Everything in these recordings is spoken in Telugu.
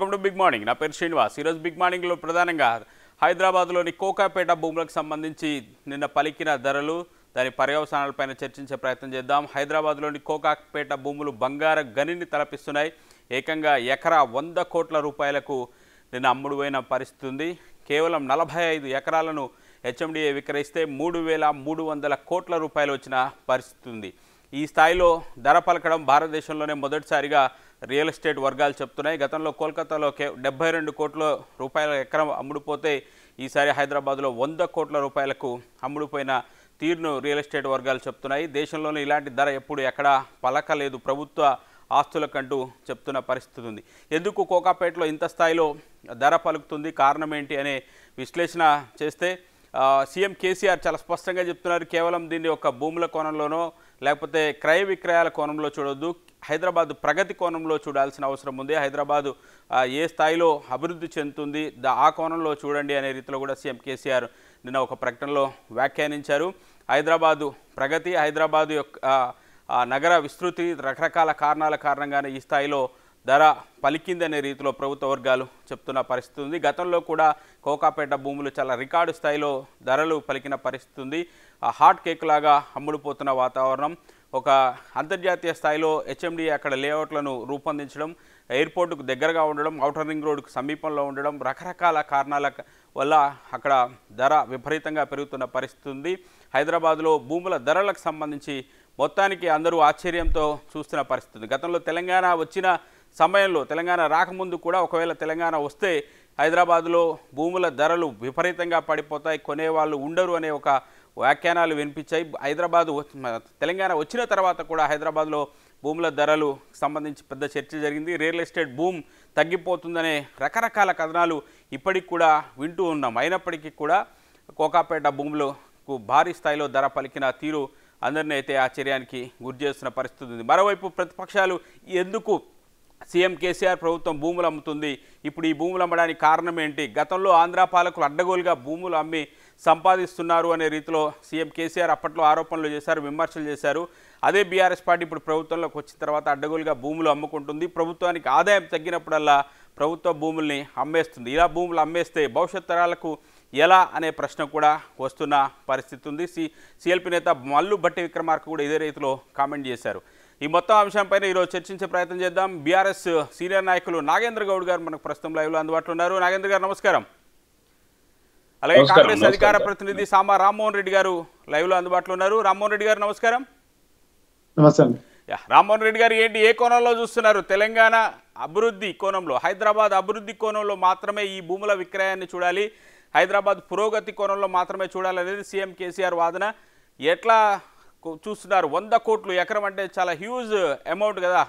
వెల్కమ్ టు బిగ్ మార్నింగ్ నా పేరు శ్రీనివాస్ ఈరోజు బిగ్ మార్నింగ్లో ప్రధానంగా హైదరాబాద్లోని కోకాపేట భూములకు సంబంధించి నిన్న పలికిన ధరలు దాని పర్యవసానాలపైన చర్చించే ప్రయత్నం చేద్దాం హైదరాబాద్లోని కోకాపేట భూములు బంగార గనిని తలపిస్తున్నాయి ఏకంగా ఎకరా వంద కోట్ల రూపాయలకు నిన్న అమ్ముడుపోయిన పరిస్థితి ఉంది కేవలం నలభై ఐదు ఎకరాలను హెచ్ఎండిఏ విక్రయిస్తే మూడు వేల మూడు వందల కోట్ల రూపాయలు వచ్చిన పరిస్థితి ఉంది ఈ స్థాయిలో ధర పలకడం భారతదేశంలోనే మొదటిసారిగా రియల్ ఎస్టేట్ వర్గాలు చెప్తున్నాయి గతంలో కోల్కతాలో కే డెబ్బై రెండు కోట్ల రూపాయల ఎకరం అమ్ముడుపోతే ఈసారి హైదరాబాద్లో వంద కోట్ల రూపాయలకు అమ్ముడుపోయిన తీరును రియల్ ఎస్టేట్ వర్గాలు చెప్తున్నాయి దేశంలోనే ఇలాంటి ధర ఎప్పుడు ఎక్కడా పలకలేదు ప్రభుత్వ ఆస్తులకంటూ చెప్తున్న పరిస్థితి ఉంది ఎందుకు కోకాపేటలో ఇంత స్థాయిలో ధర పలుకుతుంది కారణం ఏంటి అనే విశ్లేషణ చేస్తే ఆ, సీఎం కేసీఆర్ చాలా స్పష్టంగా చెప్తున్నారు కేవలం దీన్ని ఒక భూముల కోణంలోనో లేకపోతే క్రయ విక్రయాల కోణంలో చూడొద్దు హైదరాబాద్ ప్రగతి కోణంలో చూడాల్సిన అవసరం ఉంది హైదరాబాదు ఆ, ఏ స్థాయిలో అభివృద్ధి చెందుతుంది దా ఆ కోణంలో చూడండి అనే రీతిలో కూడా సీఎం కేసీఆర్ నిన్న ఒక ప్రకటనలో వ్యాఖ్యానించారు హైదరాబాదు ప్రగతి హైదరాబాదు యొక్క ఆ, ఆ నగర విస్తృతి రకరకాల కారణాల కారణంగానే ఈ స్థాయిలో ధర పలికిందనే రీతిలో ప్రభుత్వ వర్గాలు చెప్తున్న పరిస్థితి ఉంది గతంలో కూడా కోకాపేట భూములు చాలా రికార్డు స్థాయిలో ధరలు పలికిన పరిస్థితి ఉంది ఆ హాట్ కేక్ లాగా అమ్ముడుపోతున్న వాతావరణం ఒక అంతర్జాతీయ స్థాయిలో హెచ్ఎండి అక్కడ లేఅవుట్లను రూపొందించడం ఎయిర్పోర్టుకు దగ్గరగా ఉండడం ఔటర్ రింగ్ రోడ్డుకు సమీపంలో ఉండడం రకరకాల కారణాల క- వల్ల అక్కడ ధర విపరీతంగా పెరుగుతున్న పరిస్థితి ఉంది హైదరాబాద్లో భూముల ధరలకు సంబంధించి మొత్తానికి అందరూ ఆశ్చర్యంతో చూస్తున్న పరిస్థితి ఉంది గతంలో తెలంగాణ వచ్చిన సమయంలో తెలంగాణ రాకముందు కూడా ఒకవేళ తెలంగాణ వస్తే హైదరాబాద్లో భూముల ధరలు విపరీతంగా పడిపోతాయి కొనేవాళ్ళు ఉండరు అనే ఒక వ్యాఖ్యానాలు వినిపించాయి హైదరాబాద్ వచ్చి- మ- తెలంగాణ వచ్చిన తర్వాత కూడా హైదరాబాద్లో భూముల ధరలు సంబంధించి పెద్ద చర్చ జరిగింది రియల్ ఎస్టేట్ భూమ్ తగ్గిపోతుందనే రకరకాల కథనాలు ఇప్పటికి కూడా వింటూ ఉన్నాం అయినప్పటికీ కూడా కోకాపేట భూములకు భారీ స్థాయిలో ధర పలికిన తీరు అందరినీ అయితే ఆశ్చర్యానికి గురి చేస్తున్న పరిస్థితి ఉంది మరోవైపు ప్రతిపక్షాలు ఎందుకు సీఎం కేసీఆర్ ప్రభుత్వం భూములు అమ్ముతుంది ఇప్పుడు ఈ భూములు అమ్మడానికి కారణం ఏంటి గతంలో ఆంధ్ర పాలకులు అడ్డగోలుగా భూములు అమ్మి సంపాదిస్తున్నారు అనే రీతిలో సీఎం కేసీఆర్ అప్పట్లో ఆరోపణలు చేశారు విమర్శలు చేశారు అదే బీఆర్ఎస్ పార్టీ ఇప్పుడు ప్రభుత్వంలోకి వచ్చిన తర్వాత అడ్డగోలుగా భూములు అమ్ముకుంటుంది ప్రభుత్వానికి ఆదాయం తగ్గినప్పుడల్లా ప్రభుత్వ భూముల్ని అమ్మేస్తుంది ఇలా భూములు అమ్మేస్తే భవిష్యత్ తరాలకు ఎలా అనే ప్రశ్న కూడా వస్తున్న పరిస్థితి ఉంది సి సిఎల్పి నేత మల్లు భట్టి విక్రమార్క కూడా ఇదే రీతిలో కామెంట్ చేశారు ఈ మొత్తం అంశంపైన ఈరోజు చర్చించే ప్రయత్నం చేద్దాం బీఆర్ఎస్ సీనియర్ నాయకులు నాగేంద్ర గౌడ్ గారు మనకు ప్రస్తుతం లైవ్లో అందుబాటులో ఉన్నారు నాగేంద్ర గారు నమస్కారం అలాగే నమస్కారం, కాంగ్రెస్ నమస్కారం అధికార సార్. ప్రతినిధి సామా రామ్మోహన్ రెడ్డి గారు లైవ్లో అందుబాటులో ఉన్నారు రామ్మోహన్ రెడ్డి గారు నమస్కారం నమస్తే అండి యా, రామ్మోహన్ రెడ్డి గారు ఏంటి ఏ కోణంలో చూస్తున్నారు తెలంగాణ అభివృద్ధి కోణంలో హైదరాబాద్ అభివృద్ధి కోణంలో మాత్రమే ఈ భూముల విక్రయాన్ని చూడాలి హైదరాబాద్ పురోగతి కోణంలో మాత్రమే చూడాలనేది సీఎం కేసీఆర్ వాదన ఎట్లా కు- చూస్తున్నారు వంద కోట్లు ఎకరం అంటే చాలా హ్యూజ్ అమౌంట్ కదా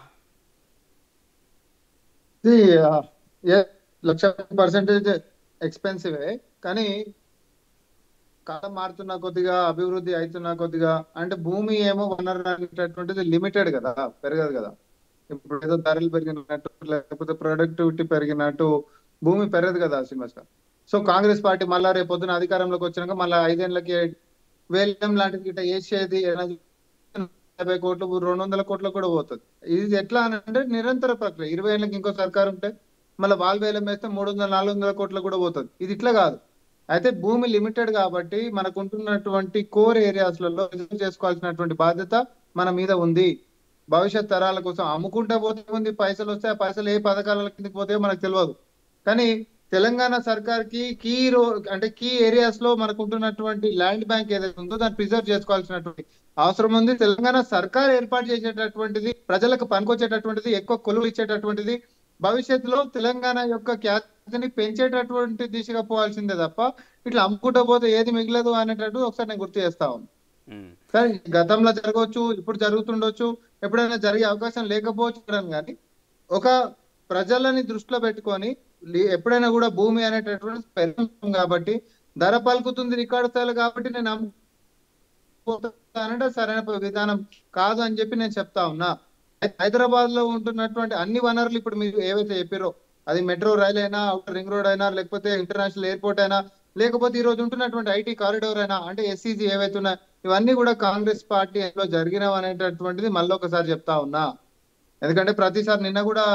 ఇది ఆ, ఏ లక్ష పర్సెంటేజ్ ఎక్స్పెన్సివ్ కానీ కాలం మారుతున్న కొద్దిగా అభివృద్ధి అవుతున్న కొద్దిగా అంటే భూమి ఏమో వనరు అనేటటువంటిది లిమిటెడ్ కదా పెరగదు కదా ఇప్పుడు ఏదో ధరలు పెరిగినట్టు లేకపోతే ప్రొడక్టివిటీ పెరిగినట్టు భూమి పెరగదు కదా శ్రీనివాస్ గారు సో కాంగ్రెస్ పార్టీ మళ్ళా రేపు పొద్దున అధికారంలోకి వచ్చినాక మళ్ళీ ఐదేళ్లకి వేలం లాంటిది గిట్ట వేసేది యాభై కోట్లు రెండు వందల కోట్లకు కూడా పోతుంది ఇది ఎట్లా అని అంటే నిరంతర ప్రక్రియ ఇరవై ఏళ్ళకి ఇంకో సర్కారు ఉంటే మళ్ళీ వాళ్ళు వేలం వేస్తే మూడు వందల నాలుగు వందల కోట్లకు కూడా పోతుంది ఇది ఇట్లా కాదు అయితే భూమి లిమిటెడ్ కాబట్టి మనకు ఉంటున్నటువంటి కోర్ ఏరియాస్లలో రిజర్వ్ చేసుకోవాల్సినటువంటి బాధ్యత మన మీద ఉంది భవిష్యత్ తరాల కోసం అమ్ముకుంటే పోతే ఉంది పైసలు వస్తే ఆ పైసలు ఏ పథకాల కిందకి పోతాయో మనకు తెలియదు కానీ తెలంగాణ సర్కార్ కి కీ రో అంటే కీ ఏరియాస్ లో మనకు ఉంటున్నటువంటి ల్యాండ్ బ్యాంక్ ఏదైతే ఉందో దాన్ని ప్రిజర్వ్ చేసుకోవాల్సినటువంటి అవసరం ఉంది తెలంగాణ సర్కార్ ఏర్పాటు చేసేటటువంటిది ప్రజలకు పనికొచ్చేటటువంటిది ఎక్కువ కొలువులు ఇచ్చేటటువంటిది భవిష్యత్తులో తెలంగాణ యొక్క ఖ్యాతిని పెంచేటటువంటి దిశగా పోవాల్సిందే తప్ప ఇట్లా అమ్ముకుంటూ పోతే ఏది మిగలదు అనేటట్టు ఒకసారి నేను గుర్తు చేస్తా ఉన్నాను ఉమ్, సరే గతంలో జరగవచ్చు ఇప్పుడు జరుగుతుండొచ్చు ఎప్పుడైనా జరిగే అవకాశం లేకపోవచ్చు అనను కానీ ఒక ప్రజలని దృష్టిలో పెట్టుకొని లే- ఎప్పుడైనా కూడా భూమి అనేటటువంటి పెరుగుతుంది కాబట్టి ధర పలుకుతుంది రికార్డు స్థాయిలో కాబట్టి నేను అమ్ముకుంటానంటే సరైన విధానం కాదు అని చెప్పి నేను చెప్తా ఉన్నా హైదరాబాద్ లో ఉంటున్నటువంటి అన్ని వనరులు ఇప్పుడు మీరు ఏవైతే చెప్పారో అది మెట్రో రైల్ అయినా అవుటర్ రింగ్ రోడ్ అయినా లేకపోతే ఇంటర్నేషనల్ ఎయిర్పోర్ట్ అయినా లేకపోతే ఈ రోజు ఉంటున్నటువంటి ఐటీ కారిడోర్ అయినా అంటే ఎస్సీజీ ఏవైతే ఉన్నాయో ఇవన్నీ కూడా కాంగ్రెస్ పార్టీ లో జరిగినవి అనేటటువంటిది మళ్ళీ ఒకసారి చెప్తా ఉన్నా ఎందుకంటే ప్రతిసారి నిన్న కూడా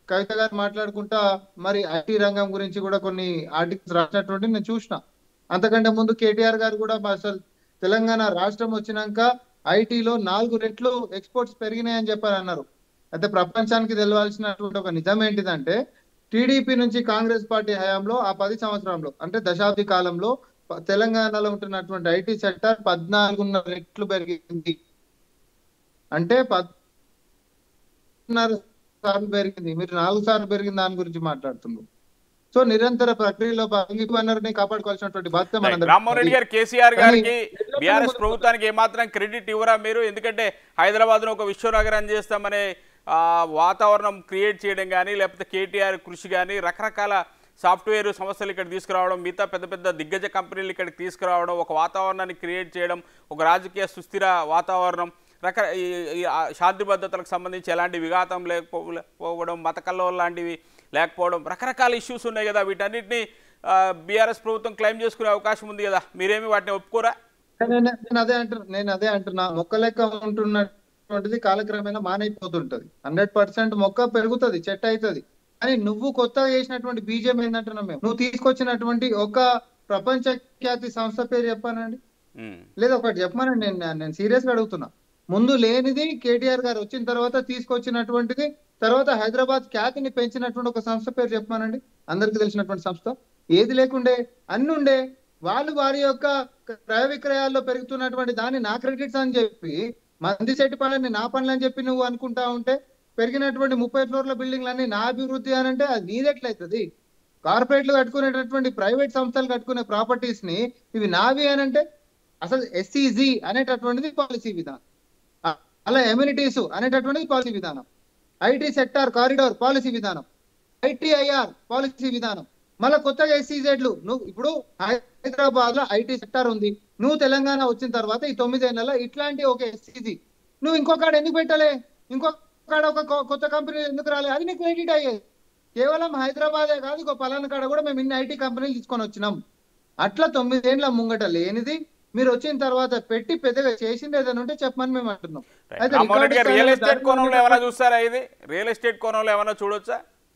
కవిత గారు మాట్లాడుకుంటా మరి ఐటీ రంగం గురించి కూడా కొన్ని ఆర్టికల్స్ రాసినటువంటి నేను చూసిన అంతకంటే ముందు కేటీఆర్ గారు కూడా అసలు తెలంగాణ రాష్ట్రం వచ్చినాక ఐటీలో నాలుగు రెట్లు ఎక్స్పోర్ట్స్ పెరిగినాయని చెప్పారు అన్నారు అయితే ప్రపంచానికి తెలవాల్సినటువంటి ఒక నిజం ఏంటిదంటే టీడీపీ నుంచి కాంగ్రెస్ పార్టీ హయాంలో ఆ పది సంవత్సరంలో అంటే దశాబ్ది కాలంలో ప- తెలంగాణలో ఉంటున్నటువంటి ఐటీ సెక్టర్ పద్నాలుగున్నర రెట్లు పెరిగింది అంటే పద్నాలుగు సార్లు పెరిగింది మీరు నాలుగు సార్లు పెరిగిన దాని గురించి మాట్లాడుతున్నారు సో నిరంతర ప్రక్రియలో భాగంగా వనరుని కాపాడుకోవాల్సినటువంటి బాధ్యత మనందరికీ రామ్మోహన్ రెడ్డి గారు కేసీఆర్ కానీ గారికి బీఆర్ఎస్ ప్రభుత్వానికి ఏమాత్రం క్రెడిట్ ఇవ్వరా మీరు ఎందుకంటే హైదరాబాద్ను ఒక విశ్వనగరం చేస్తామనే ఆ, వాతావరణం క్రియేట్ చేయడం కానీ లేకపోతే కేటీఆర్ కృషి కానీ రకరకాల సాఫ్ట్వేర్ సంస్థలు ఇక్కడ తీసుకురావడం మిగతా పెద్ద పెద్ద దిగ్గజ కంపెనీలు ఇక్కడికి తీసుకురావడం ఒక వాతావరణాన్ని క్రియేట్ చేయడం ఒక రాజకీయ సుస్థిర వాతావరణం రక ఈ ఈ ఆ శాంతి భద్రతలకు సంబంధించి ఎలాంటి విఘాతం లేకపోవడం మత కల్లోలం లాంటివి లేకపోవడం రకరకాల ఇష్యూస్ ఉన్నాయి కదా వీటన్నిటిని బీఆర్ఎస్ ప్రభుత్వం క్లెయిమ్ చేసుకునే అవకాశం ఉంది కదా మీరేమి వాటిని ఒప్పుకోరా నేను నేను అదే అంటున్నా నేను అదే అంటున్నా మొక్క లెక్క ఉంటున్నటువంటిది కాలక్రమేణా మానైపోతుంటది హండ్రెడ్ పర్సెంట్ మొక్క పెరుగుతది చెట్టు అవుతుంది కానీ నువ్వు కొత్తగా చేసినటువంటి బీజం ఏంటంటున్నాం మేము నువ్వు తీసుకొచ్చినటువంటి ఒక ప్రపంచ ఖ్యాతి సంస్థ పేరు చెప్పానండి ఉమ్. లేదా ఒకటి చెప్పమనండి నేను నేను సీరియస్ గా అడుగుతున్నా ముందు లేనిది కేటీఆర్ గారు వచ్చిన తర్వాత తీసుకొచ్చినటువంటిది తర్వాత హైదరాబాద్ ఖ్యాతిని పెంచినటువంటి ఒక సంస్థ పేరు చెప్పమానండి అందరికి తెలిసినటువంటి సంస్థ ఏది లేకుండే అన్ని ఉండే వాళ్ళు వారి యొక్క క్రయ విక్రయాల్లో పెరుగుతున్నటువంటి దాన్ని నా క్రెడిట్స్ అని చెప్పి మంది చెట్టు పనులని నా పనులు అని చెప్పి నువ్వు అనుకుంటా ఉంటే పెరిగినటువంటి ముప్పై ఫ్లోర్ల బిల్డింగ్లన్నీ నా అభివృద్ధి అని అంటే అది నీదెట్లయితుంది కార్పొరేట్లు కట్టుకునేటటువంటి ప్రైవేట్ సంస్థలు కట్టుకునే ప్రాపర్టీస్ ని ఇవి నావి అని అంటే అసలు ఎస్సీజీ అనేటటువంటిది పాలసీ విధానం ఆ, అలా ఎమ్యూనిటీస్ అనేటటువంటిది పాలసీ విధానం ఐటీ సెక్టార్ కారిడార్ పాలసీ విధానం ఐటీఐఆర్ పాలసీ విధానం మళ్ళీ కొత్తగా ఎస్సీజెడ్లు నువ్వు ఇప్పుడు హైదరాబాద్ లో ఐటీ సెక్టార్ ఉంది నువ్వు తెలంగాణ వచ్చిన తర్వాత ఈ తొమ్మిదేళ్లలో ఇట్లాంటి ఒక ఎస్సీజీ నువ్వు ఇంకొకటి ఎందుకు పెట్టలే ఇంకొకడ ఒక కొ- కొత్త కంపెనీ ఎందుకు రాలే అది నీకు క్రెడిట్ అయ్యేది కేవలం హైదరాబాదే కాదు ఇంకో పలానా కాడ కూడా మేము ఇన్ని ఐటీ కంపెనీలు తీసుకొని వచ్చినాం అట్లా తొమ్మిదేండ్ల ముంగట లేనిది మీరు వచ్చిన తర్వాత పెట్టి పెద్దగా చేసింది ఏదైనా ఉంటే చెప్పమని మేము అంటున్నాం అయితే రామ్మోహన్ రెడ్డి గారు రికార్డు రియల్ స్థాయిలో ఎస్టేట్ కోణంలో దాని ఏమైనా చూస్తారా ఇది రియల్ ఎస్టేట్ కోణంలో ఏమైనా చూడొచ్చా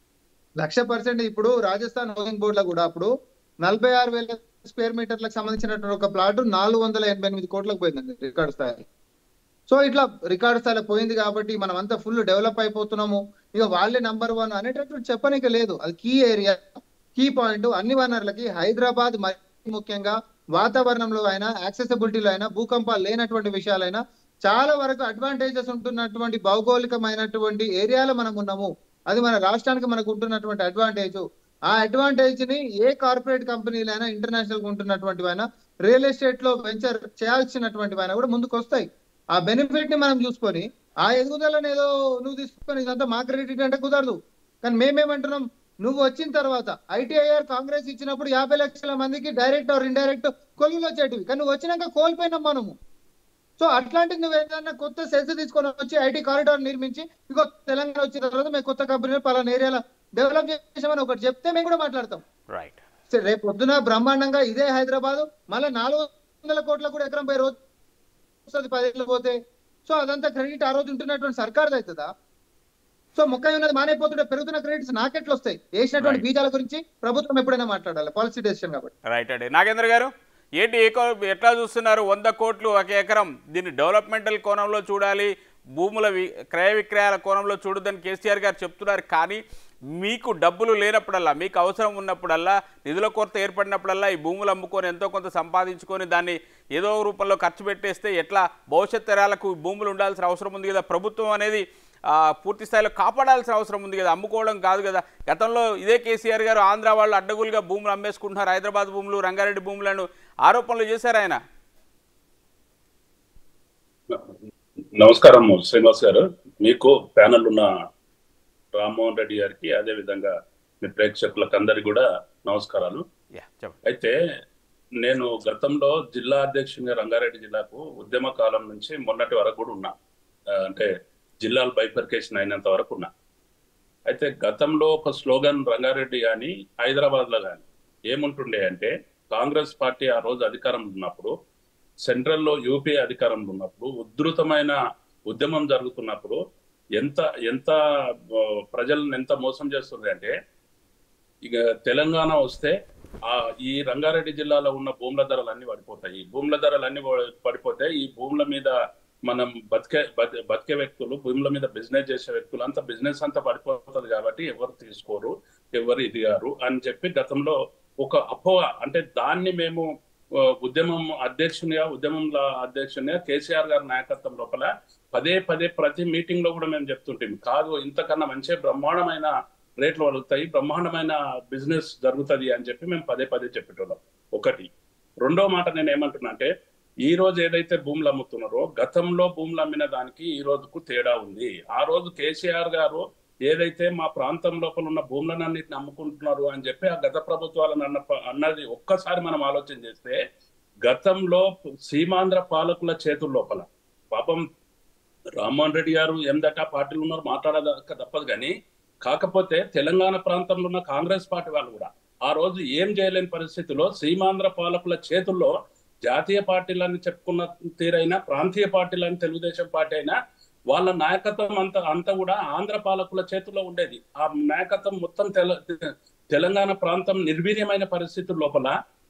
లక్ష పర్సెంట్ ఇప్పుడు రాజస్థాన్ హౌసింగ్ బోర్డ్ లో కూడా అప్పుడు నలభై ఆరు వేల స్క్వేర్ మీటర్లకు సంబంధించినటువంటి ఒక ప్లాట్ నాలుగు వందల ఎనభై ఎనిమిది కోట్లకు పోయిందండి రికార్డు స్థాయి సో ఇట్లా రికార్డు స్థాయిలో పోయింది కాబట్టి మనం అంతా ఫుల్ డెవలప్ అయిపోతున్నాము ఇక వాళ్ళే నంబర్ వన్ అనేటటువంటి చెప్పనీక లేదు అది కీ ఏరియా కీ పాయింట్ అన్ని వనరులకి హైదరాబాద్ మరి ముఖ్యంగా వాతావరణంలో అయినా యాక్సెసిబిలిటీలో అయినా భూకంపాలు లేనటువంటి విషయాలైనా చాలా వరకు అడ్వాంటేజెస్ ఉంటున్నటువంటి భౌగోళికమైనటువంటి ఏరియాలో మనం ఉన్నాము అది మన రాష్ట్రానికి మనకు ఉంటున్నటువంటి అడ్వాంటేజ్ ఆ అడ్వాంటేజ్ ని ఏ కార్పొరేట్ కంపెనీలైనా ఇంటర్నేషనల్ ఉంటున్నటువంటివైనా రియల్ ఎస్టేట్ లో వెంచర్ చేయాల్సినటువంటివైనా కూడా ముందుకు వస్తాయి ఆ బెనిఫిట్ ని మనం చూసుకొని ఆ ఎదుగుదలను ఏదో నువ్వు తీసుకొని ఇదంతా మా క్రెడిట్ అంటే కుదరదు కానీ మేమేమంటున్నాం నువ్వు వచ్చిన తర్వాత ఐటీఐఆర్ కాంగ్రెస్ ఇచ్చినప్పుడు యాభై లక్షల మందికి డైరెక్ట్ ఆర్ ఇండైరెక్ట్ కొలువులు వచ్చేటివి కానీ నువ్వు వచ్చినాక కోల్పోయినాం మనము సో అట్లాంటి నువ్వు ఏదైనా కొత్త సెన్స్ తీసుకొని వచ్చి ఐటీ కారిడార్ నిర్మించి ఇంకో తెలంగాణ వచ్చిన తర్వాత మేము కొత్త కంపెనీలు పలానా ఏరియాలో డెవలప్ చేసామని ఒకటి చెప్తే మేము కూడా మాట్లాడతాం రైట్ సరే, రేపు పొద్దున బ్రహ్మాండంగా ఇదే హైదరాబాద్ మళ్ళీ నాలుగు వందల కోట్ల కూడా ఎకరం పోయి రోజు వస్తుంది పదేళ్ళు పోతే సో అదంతా క్రెడిట్ ఆ రోజు ఉంటున్నటువంటి సర్కార్ అవుతుందా సో మొక్క ఉన్నది మానైపోతుంటే పెరుగుతున్న క్రెడిట్స్ నాకెట్లు వస్తాయి వేసినటువంటి Right. బీజాల గురించి ప్రభుత్వం ఎప్పుడైనా మాట్లాడాలి పాలసీ డెసిషన్ కాబట్టి రైట్ అండి నాగేంద్ర గారు ఏంటి ఏ కో- ఎట్లా చూస్తున్నారు వంద కోట్లు ఒక ఎకరం దీన్ని డెవలప్మెంటల్ కోణంలో చూడాలి భూముల వి క్రయ విక్రయాల కోణంలో చూడదని కేసీఆర్ గారు చెప్తున్నారు కానీ మీకు డబ్బులు లేనప్పుడల్లా మీకు అవసరం ఉన్నప్పుడల్లా నిధుల కొరత ఏర్పడినప్పుడల్లా ఈ భూములు అమ్ముకొని ఎంతో కొంత సంపాదించుకొని దాన్ని ఏదో ఒక రూపంలో ఖర్చు పెట్టేస్తే ఎట్లా భవిష్యత్ తరాలకు ఈ భూములు ఉండాల్సిన అవసరం ఉంది కదా ప్రభుత్వం అనేది ఆ, పూర్తి స్థాయిలో కాపాడాల్సిన అవసరం ఉంది కదా అమ్ముకోవడం కాదు కదా గతంలో ఇదే కేసీఆర్ గారు ఆంధ్ర వాళ్ళు అడ్డగోలుగా భూములు అమ్మేసుకుంటున్నారు హైదరాబాద్ భూములు రంగారెడ్డి భూములను ఆరోపణలు చేశారు ఆయన నమస్కారం శ్రీనివాస్ గారు మీకు ప్యానల్ ఉన్న రామ్మోహన్ రెడ్డి గారికి అదే విధంగా మీ ప్రేక్షకులకు అందరికి కూడా నమస్కారాలు యా చెప్పండి అయితే నేను గతంలో జిల్లా అధ్యక్షునిగా రంగారెడ్డి జిల్లాకు ఉద్యమ కాలం నుంచి మొన్నటి వరకు కూడా ఉన్నా ఆ, అంటే జిల్లాలు బైఫర్కేషన్ అయినంత వరకు ఉన్నా అయితే గతంలో ఒక స్లోగన్ రంగారెడ్డి కానీ హైదరాబాద్ లో కానీ ఏముంటుండే అంటే కాంగ్రెస్ పార్టీ ఆ రోజు అధికారంలో ఉన్నప్పుడు సెంట్రల్లో యూపీఏ అధికారంలో ఉన్నప్పుడు ఉధృతమైన ఉద్యమం జరుగుతున్నప్పుడు ఎంత ఎంత ఆ, ప్రజలను ఎంత మోసం చేస్తుంది అంటే ఇక తెలంగాణ వస్తే ఆ ఈ రంగారెడ్డి జిల్లాలో ఉన్న భూముల ధరలు అన్ని పడిపోతాయి ఈ భూముల ధరలు అన్ని పడిపోతే ఈ భూముల మీద మనం బతికే బతి- బతికే వ్యక్తులు భూముల మీద బిజినెస్ చేసే వ్యక్తులు అంతా బిజినెస్ అంతా పడిపోతుంది కాబట్టి ఎవరు తీసుకోరు ఎవరు ఇది గారు అని చెప్పి గతంలో ఒక అపోహ అంటే దాన్ని మేము ఆ, ఉద్యమం అధ్యక్షునిగా ఉద్యమంలో అధ్యక్షునిగా కేసీఆర్ గారి నాయకత్వం లోపల పదే పదే ప్రతి మీటింగ్ లో కూడా మేము చెప్తుంటాం కాదు ఇంతకన్నా మంచి బ్రహ్మాండమైన రేట్లు వలుగుతాయి బ్రహ్మాండమైన బిజినెస్ జరుగుతుంది అని చెప్పి మేము పదే పదే చెప్పేటోళ్ళం ఒకటి రెండో మాట నేను ఏమంటున్నా అంటే ఈ రోజు ఏదైతే భూములు అమ్ముతున్నారో గతంలో భూములు అమ్మిన దానికి ఈ రోజుకు తేడా ఉంది ఆ రోజు కేసీఆర్ గారు ఏదైతే మా ప్రాంతం లోపల ఉన్న భూములను అన్నిటిని అమ్ముకుంటున్నారు అని చెప్పి ఆ గత ప్రభుత్వాలను అన్న అన్నది ఒక్కసారి మనం ఆలోచన చేస్తే గతంలో సీమాంధ్ర పాలకుల చేతుల లోపల పాపం రామ్మోహన్ రెడ్డి గారు ఎందట పార్టీలు ఉన్నారు మాట్లాడక తప్పదు కానీ కాకపోతే తెలంగాణ ప్రాంతంలో ఉన్న కాంగ్రెస్ పార్టీ వాళ్ళు కూడా ఆ రోజు ఏం చేయలేని పరిస్థితిలో సీమాంధ్ర పాలకుల చేతుల్లో జాతీయ పార్టీలని చెప్పుకున్న తీరైనా ప్రాంతీయ పార్టీలని తెలుగుదేశం పార్టీ అయినా వాళ్ళ నాయకత్వం అంతా అంతా కూడా ఆంధ్ర పాలకుల చేతుల్లో ఉండేది ఆ నాయకత్వం మొత్తం తెల తెలంగాణ ప్రాంతం నిర్వీర్యమైన పరిస్థితుల లోపల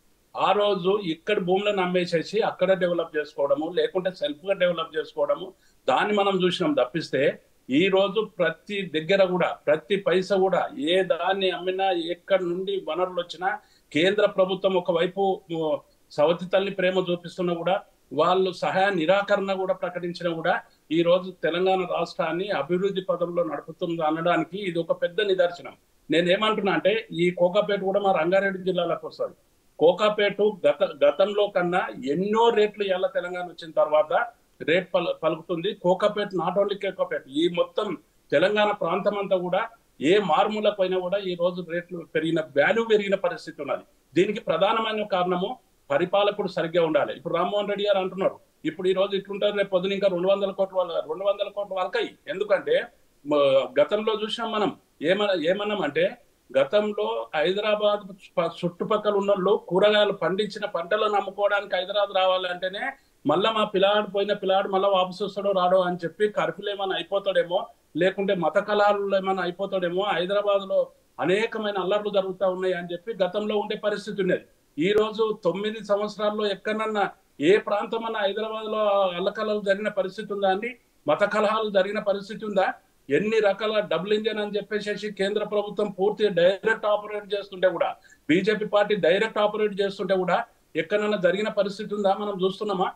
ఆ రోజు ఇక్కడ భూములను అమ్మేసేసి అక్కడ డెవలప్ చేసుకోవడము లేకుంటే సెల్ఫ్ గా డెవలప్ చేసుకోవడము దాన్ని మనం చూసినాం తప్పిస్తే ఈ రోజు ప్రతి దగ్గర కూడా ప్రతి పైస కూడా ఏ దాన్ని అమ్మినా ఎక్కడి నుండి వనరులు వచ్చినా కేంద్ర ప్రభుత్వం ఒకవైపు ఉ, సవతి తల్లి ప్రేమ చూపిస్తున్నా కూడా వాళ్ళు సహాయ నిరాకరణ కూడా ప్రకటించినా కూడా ఈ రోజు తెలంగాణ రాష్ట్రాన్ని అభివృద్ధి పదంలో నడుపుతుంది అనడానికి ఇది ఒక పెద్ద నిదర్శనం నేను ఏమంటున్నా అంటే ఈ కోకాపేట కూడా మా రంగారెడ్డి జిల్లాలోకి వస్తుంది కోకాపేట గత గతంలో కన్నా ఎన్నో రేట్లు ఎలా తెలంగాణ వచ్చిన తర్వాత రేట్ పల పలుకుతుంది కోకాపేట నాట్ ఓన్లీ కోకాపేట ఈ మొత్తం తెలంగాణ ప్రాంతం అంతా కూడా ఏ మారుమూల పైన కూడా ఈ రోజు రేట్లు పెరిగిన వాల్యూ పెరిగిన పరిస్థితి ఉన్నది దీనికి ప్రధానమైన కారణము పరిపాలకుడు సరిగ్గా ఉండాలి ఇప్పుడు రామ్మోహన్ రెడ్డి గారు అంటున్నారు ఇప్పుడు ఈ రోజు ఇట్లుంటారు రేపు పొద్దున ఇంకా రెండు వందల కోట్ల వాళ్ళ రెండు వందల కోట్ల వరకై ఎందుకంటే మ- గతంలో చూసినాం మనం ఏమన ఏమన్నామంటే గతంలో హైదరాబాద్ ప- చుట్టుపక్కల ఉన్న వాళ్ళు కూరగాయలు పండించిన పంటలను అమ్ముకోవడానికి హైదరాబాద్ రావాలంటేనే మళ్ళా మా పిల్లాడు పోయిన పిల్లాడు మళ్ళీ వాపసు వస్తాడో రాడో అని చెప్పి కర్ఫ్యూలు ఏమైనా అయిపోతాడేమో లేకుంటే మత కళాలు ఏమైనా అయిపోతాడేమో హైదరాబాద్ లో అనేకమైన అల్లర్లు జరుగుతూ ఉన్నాయి అని చెప్పి గతంలో ఉండే పరిస్థితి ఉన్నది ఈ రోజు తొమ్మిది సంవత్సరాల్లో ఎక్కడన్నా ఏ ప్రాంతం అన్న హైదరాబాద్ లో అల్లకలలు జరిగిన పరిస్థితి ఉందా అండి మత కలహాలు జరిగిన పరిస్థితి ఉందా ఎన్ని రకాల డబుల్ ఇంజన్ అని చెప్పేసి కేంద్ర ప్రభుత్వం పూర్తిగా డైరెక్ట్ ఆపరేట్ చేస్తుంటే కూడా బీజేపీ పార్టీ డైరెక్ట్ ఆపరేట్ చేస్తుంటే కూడా ఎక్కడైనా జరిగిన పరిస్థితి ఉందా మనం చూస్తున్నామా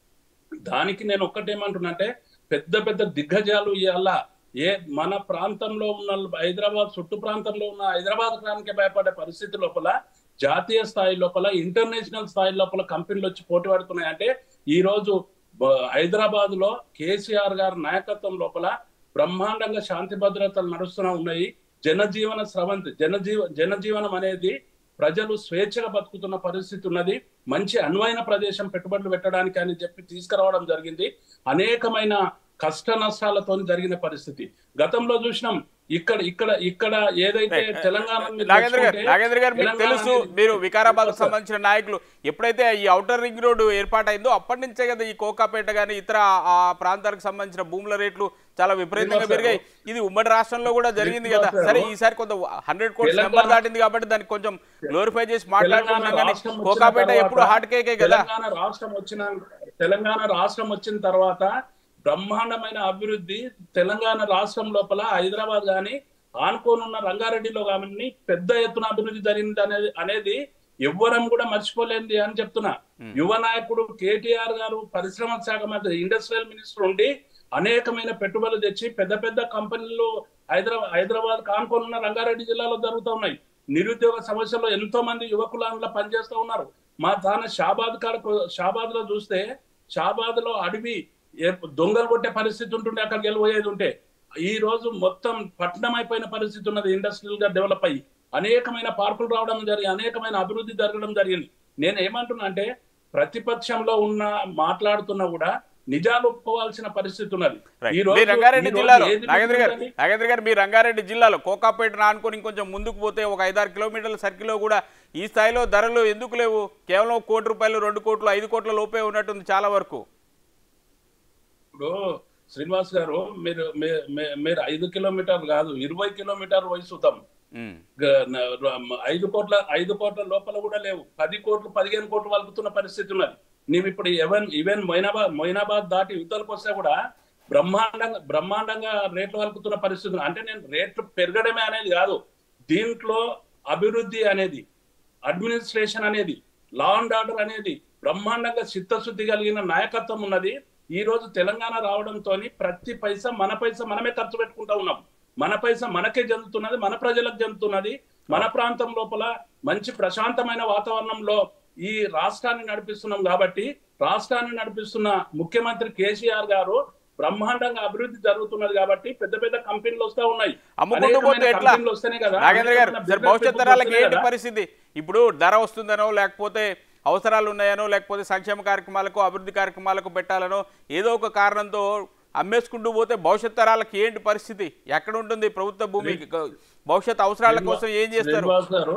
దానికి నేను ఒక్కటేమంటున్నా అంటే పెద్ద పెద్ద దిగ్గజాలు ఇవాళ ఏ మన ప్రాంతంలో ఉన్న హైదరాబాద్ చుట్టు ప్రాంతంలో ఉన్న హైదరాబాద్ గ్రామానికి భయపడే పరిస్థితి లోపల జాతీయ స్థాయి లోపల ఇంటర్నేషనల్ స్థాయి లోపల కంపెనీలు వచ్చి పోటీ పడుతున్నాయి అంటే ఈ రోజు బ- హైదరాబాద్ లో కేసీఆర్ గారి నాయకత్వం లోపల బ్రహ్మాండంగా శాంతి భద్రతలు నడుస్తూనే ఉన్నాయి జనజీవన స్రవంతి జనజీవ జనజీవనం అనేది ప్రజలు స్వేచ్ఛగా బతుకుతున్న పరిస్థితి ఉన్నది మంచి అనువైన ప్రదేశం పెట్టుబడులు పెట్టడానికి అని చెప్పి తీసుకురావడం జరిగింది అనేకమైన కష్ట నష్టాలతో జరిగిన పరిస్థితి గతంలో చూసినాం ఇక్కడ ఇక్కడ ఇక్కడ ఏదైతే తెలంగాణ మీరు నాగేంద్ర గారు తెచ్చుకుంటే నాగేంద్ర గారు మీకు తెలంగాణ తెలుసు అనేది- మీరు వికారాబాద్ సార్. సంబంధించిన నాయకులు ఎప్పుడైతే ఈ ఔటర్ రింగ్ రోడ్డు ఏర్పాటైందో అప్పటి నుంచే కదా ఈ కోకాపేట కానీ ఇతర ఆ ప్రాంతాలకు సంబంధించిన భూముల రేట్లు చాలా విపరీతంగా శ్రీనివాస్ పెరిగాయి ఇది ఉమ్మడి రాష్ట్రంలో కూడా జరిగింది కదా శ్రీనివాస్ సరే గారు, ఈసారి కొంత హండ్రెడ్ కోట్స్ తెలంగాణ- నెంబర్ దాటింది కాబట్టి దాన్ని కొంచెం గ్లోరిఫై చేసి మాట్లాడుతున్నాం తెలంగాణ కానీ రాష్ట్రం వచ్చిన కోకాపేట తర్వాత- ఎప్పుడు హార్ట్ కేకే కదా తెలంగాణ రాష్ట్రం వచ్చిన తెలంగాణ రాష్ట్రం వచ్చిన తర్వాత బ్రహ్మాండమైన అభివృద్ధి తెలంగాణ రాష్ట్రం లోపల హైదరాబాద్ గాని ఆనుకోనున్న రంగారెడ్డిలో కానీ పెద్ద ఎత్తున అభివృద్ధి జరిగింది అనేది అనేది ఎవ్వరం కూడా మర్చిపోలేంది అని చెప్తున్నా యువ నాయకుడు కేటీఆర్ గారు పరిశ్రమ శాఖ మంత్రి ఇండస్ట్రియల్ మినిస్టర్ ఉండి అనేకమైన పెట్టుబడులు తెచ్చి పెద్ద పెద్ద కంపెనీలు హైదరాబాద్ హైదరాబాద్ కానుకోనున్న రంగారెడ్డి జిల్లాలో జరుగుతూ ఉన్నాయి నిరుద్యోగ సమస్యలో ఎంతో మంది యువకులు అందులో పనిచేస్తూ ఉన్నారు మా తాన షాబాద్ కాడ షాబాద్ లో చూస్తే షాబాద్ లో అడవి ఏ- దొంగలు కొట్టే పరిస్థితి ఉంటుండే అక్కడికి వెళ్ళిపోయేది ఉంటే ఈ రోజు మొత్తం పట్టణం అయిపోయిన పరిస్థితి ఉన్నది ఇండస్ట్రియల్ గా డెవలప్ అయ్యి అనేకమైన పార్కులు రావడం జరిగి అనేకమైన అభివృద్ధి జరగడం జరిగింది నేను ఏమంటున్నా అంటే ప్రతిపక్షంలో ఉన్న మాట్లాడుతున్నా కూడా నిజాలు ఒప్పుకోవాల్సిన పరిస్థితి ఉన్నది Right. ఈ రోజు- మీ రంగారెడ్డి ఈ రోజు జిల్లాలో ఏది నాగేంద్ర గారు మిగులుతుంది? నాగేంద్ర గారు మీ రంగారెడ్డి జిల్లాలో కోకాపేటను ఆనుకొని ఇంకొంచెం ముందుకు పోతే ఒక ఐదారు కిలోమీటర్ల సర్కిల్లో కూడా ఈ స్థాయిలో ధరలు ఎందుకు లేవు కేవలం కోటి రూపాయలు రెండు కోట్లు ఐదు కోట్ల లోపే ఉన్నట్టుంది చాలా వరకు ఇప్పుడు శ్రీనివాస్ గారు మీరు మీ- మీ- మీరు ఐదు కిలోమీటర్లు కాదు ఇరవై కిలోమీటర్ వయసుతాం ఉమ్, గ- న- ర- ఐదు కోట్ల ఐదు కోట్ల లోపల కూడా లేవు పది కోట్లు పదిహేను కోట్లు వలుకుతున్న పరిస్థితి ఉన్నది నీవు ఇప్పుడు ఈవెన్ ఈవెన్ మొయినాబాద్ మొయినాబాద్ దాటి యువతలకు వస్తే కూడా బ్రహ్మాండంగా బ్రహ్మాండంగా రేట్లు వలుకుతున్న పరిస్థితి ఉంది. అంటే నేను రేట్లు పెరగడమే అనేది కాదు దీంట్లో అభివృద్ధి అనేది అడ్మినిస్ట్రేషన్ అనేది లా అండ్ ఆర్డర్ అనేది బ్రహ్మాండంగా చిత్తశుద్ధి కలిగిన నాయకత్వం ఉన్నది ఈ రోజు తెలంగాణ రావడంతో ప్రతి పైసా మన పైసా మనమే ఖర్చు పెట్టుకుంటా ఉన్నాం మన పైసా మనకే చెందుతున్నది మన ప్రజలకు చెందుతున్నది మన ప్రాంతం లోపల మంచి ప్రశాంతమైన వాతావరణంలో ఈ రాష్ట్రాన్ని నడిపిస్తున్నాం కాబట్టి రాష్ట్రాన్ని నడిపిస్తున్న ముఖ్యమంత్రి కేసీఆర్ గారు బ్రహ్మాండంగా అభివృద్ధి జరుగుతున్నది కాబట్టి పెద్ద పెద్ద కంపెనీలు వస్తా ఉన్నాయి అమ్ముకుంటూ పోతే అనేకమైన ఎట్లా కంపెనీలు వస్తేనే కదా నాగేంద్ర గారు అనేకమైన సార్ business భవిష్యత్ people తరాలకి వస్తేనే ఏంటి కదా. పరిస్థితి ఇప్పుడు ధర వస్తుందనో లేకపోతే అవసరాలు ఉన్నాయనో లేకపోతే సంక్షేమ కార్యక్రమాలకు అభివృద్ధి కార్యక్రమాలకు పెట్టాలనో ఏదో ఒక కారణంతో అమ్మేసుకుంటూ పోతే భవిష్యత్ తరాలకి ఏంటి పరిస్థితి ఎక్కడ ఉంటుంది ప్రభుత్వ భూమి భవిష్యత్ అవసరాల కోసం ఏం చేస్తారు శ్రీనివాస్ గారు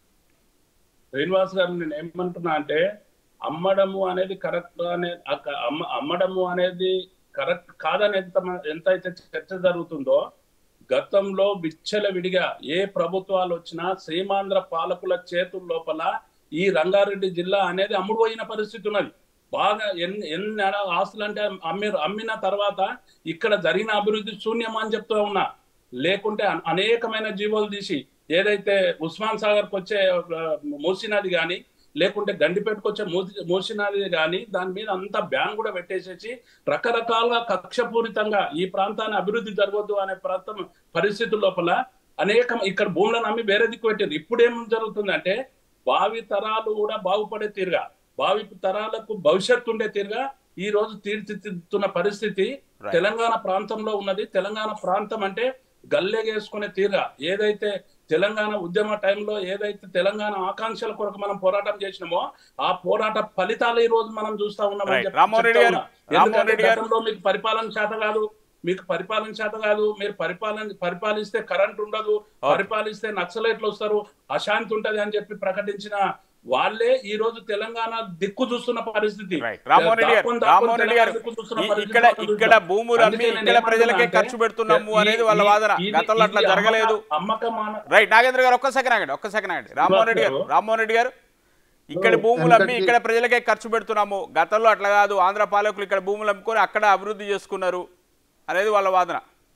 శ్రీనివాస్ గారు నేను ఏమంటున్నా అంటే అమ్మడము అనేది కరెక్ట్ అనే అక్క- అమ్మ- అమ్మడము అనేది కరెక్ట్ కాదని ఎంత మ- ఎంత అయితే చర్చ జరుగుతుందో గతంలో విచ్చల విడిగా ఏ ప్రభుత్వాలు వచ్చినా సీమాంధ్ర పాలకుల చేతుల లోపల ఈ రంగారెడ్డి జిల్లా అనేది అమ్ముడుపోయిన పరిస్థితి ఉన్నది బాగా ఎన్ని ఎన్ని ఆస్తులు అంటే అమ్మి అమ్మిన తర్వాత ఇక్కడ జరిగిన అభివృద్ధి శూన్యం అని చెప్తూ ఉన్నా లేకుంటే అ- అనేకమైన జీవోలు తీసి ఏదైతే ఉస్మాన్ సాగర్ కు వచ్చే ఆ, మూసీ నది కానీ లేకుంటే గండిపేటకు వచ్చే మూసి మూసీ నది కానీ దాని మీద అంతా బ్యాన్ కూడా పెట్టేసేసి రకరకాలుగా కక్షపూరితంగా ఈ ప్రాంతాన్ని అభివృద్ధి జరగవద్దు అనే ప్రాంతం పరిస్థితుల లోపల అనేక ఇక్కడ భూములను అమ్మి వేరే దిక్కు పెట్టారు ఇప్పుడు ఏం జరుగుతుందంటే భావి తరాలు కూడా బాగుపడే తీరుగా భావి తరాలకు భవిష్యత్తు ఉండే తీరుగా ఈ రోజు తీర్చిదిద్దుతున్న పరిస్థితి Right. తెలంగాణ ప్రాంతంలో ఉన్నది తెలంగాణ ప్రాంతం అంటే గల్లెగేసుకునే తీరుగా ఏదైతే తెలంగాణ ఉద్యమ టైంలో ఏదైతే తెలంగాణ ఆకాంక్షల కొరకు మనం పోరాటం చేసినామో ఆ పోరాట ఫలితాలు ఈ రోజు మనం చూస్తా ఉన్నామని Right. చెప్పి రామ్మోహన్ రెడ్డి చెప్తా గారు, ఉన్నా. రామ్మోహన్ ఎందుకంటే రెడ్డి గారు. గతంలో మీకు పరిపాలన చేత కాదు మీకు పరిపాలన చేత కాదు మీరు పరిపాలన పరిపాలిస్తే కరెంట్ ఉండదు పరిపాలిస్తే నక్సలైట్లు వస్తారు అశాంతి ఉంటది అని చెప్పి ప్రకటించిన వాళ్ళే ఈ రోజు తెలంగాణ దిక్కు చూస్తున్న పరిస్థితి రైట్ రామ్మోహన్ రెడ్డి గారు దాక్కుని దాక్కుని రామ్మోహన్ రెడ్డి గారు తెలంగాణ దిక్కు చూస్తున్న ఈ- పరిస్థితి ఇక్కడ మనం ఇక్కడ చూస్తున్నాం. భూములు అమ్మి అందుకే నేను ఇక్కడ ప్రజలకే ఏమంటున్నా ఖర్చు అంటే, పెడుతున్నాము ఈ- అనేది వాళ్ళ ఈ- వాదన ఇది- గతంలో అట్లా ఇది జరగలేదు అమ్మక- అమ్మకమాన రైట్ నాగేంద్ర గారు ఒక్క సెకండ్ ఆగండి ఒక్క సెకండ్ ఆగండి రామ్మోహన్ రెడ్డి గారు రామ్మోహన్ రెడ్డి గారు ఇక్కడ భూములు అమ్మి ఇక్కడ ప్రజలకే ఖర్చు పెడుతున్నాము గతంలో అట్లా కాదు ఆంధ్ర పాలకులు ఇక్కడ భూములు అమ్ముకొని అక్కడ అభివృద్ధి చేసుకున్నారు అనేది వాళ్ళ వాదన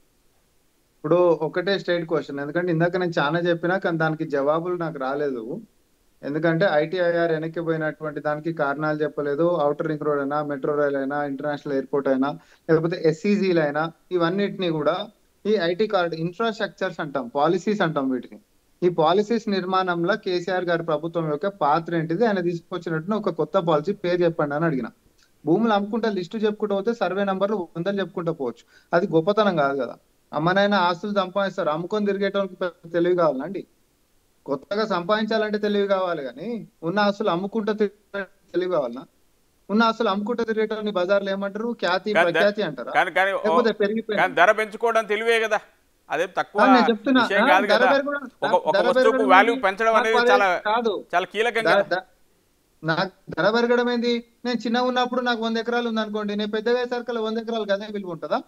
ఇప్పుడు ఒకటే స్టేట్ క్వశ్చన్ ఎందుకంటే ఇందాక నేను చాలా చెప్పినా కానీ దానికి జవాబులు నాకు రాలేదు ఎందుకంటే ఐటీఐఆర్ వెనక్కి పోయినటువంటి దానికి కారణాలు చెప్పలేదు అవుటర్ రింగ్ రోడ్ అయినా మెట్రో రైల్ అయినా ఇంటర్నేషనల్ ఎయిర్పోర్ట్ అయినా లేకపోతే ఎస్సీజీలు అయినా ఇవన్నిటిని కూడా ఈ ఐటీ కార్డ్ ఇన్ఫ్రాస్ట్రక్చర్స్ అంటాం పాలసీస్ అంటాం వీటిని ఈ పాలసీస్ నిర్మాణంలో కేసీఆర్ గారి ప్రభుత్వం యొక్క పాత్ర ఏంటిది ఆయన తీసుకొచ్చినట్టు ఒక కొత్త పాలసీ పేరు చెప్పండి అని అడిగిన భూములు అమ్ముకుంటా లిస్టు చెప్పుకుంటూ పోతే సర్వే నంబర్లు వందలు చెప్పుకుంటూ పోవచ్చు అది గొప్పతనం కాదు కదా అమ్మనైనా ఆస్తులు సంపాదిస్తారు అమ్ముకొని తిరిగేటోనికి పెద్ద తెలివి కావాలండి కొత్తగా సంపాదించాలంటే తెలివి కావాలి కానీ ఉన్న ఆస్తులు అమ్ముకుంటూ తిరిగే తెలివి కావాలనా ఉన్న ఆస్తులు అమ్ముకుంటూ తిరిగేటోని బజార్లు ఏమంటారు ఖ్యాతి కాదు, ప్రఖ్యాతి అంటారా కానీ కానీ ఓ- లేకపోతే పెరిగిపోయింది కానీ ధర పెంచుకోవడం తెలివే కదా అదేం తక్కువ ఆ, నేను చెప్తున్నా విషయం ఆ, కాదు ధర కదా పెరగడం- ఒక ఒక ధర వస్తువుకు పెరగడం వాల్యూ ఏంది? పెంచడం నాకు అనేది పదే- చాలా కాదు చాలా కీలకం ధర- కదా ధర- నాకు ధర పెరగడం ఏంది నేను చిన్నగా ఉన్నప్పుడు నాకు వంద ఎకరాలు ఉంది అనుకోండి నేను పెద్దగా సర్కల్ వంద ఎకరాలు కదా విలువ ఉంటుందా